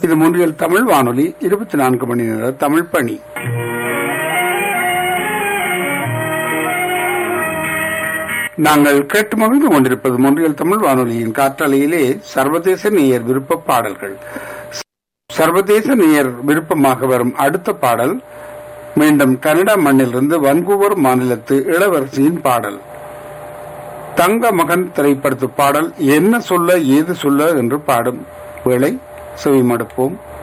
இது முன்றியல் தமிழ் வானொலி இருபத்தி நான்கு மணி நேர தமிழ் பணி நாங்கள் கேட்டு மகிழ்ந்து கொண்டிருப்பது முன்றியல் தமிழ் வானொலியின் காற்றலையிலே சர்வதேச நேயர் விருப்ப பாடல்கள் சர்வதேச நேயர் விருப்பமாக வரும் அடுத்த பாடல் மீண்டும் கனடா மண்ணிலிருந்து வன்கூவர் மாநிலத்து இளவரசியின் பாடல் தங்க மகன் திரைப்படத்து பாடல் என்ன சொல்ல ஏது சொல்ல என்று பாடும் வேளை செவிமடுப்போம்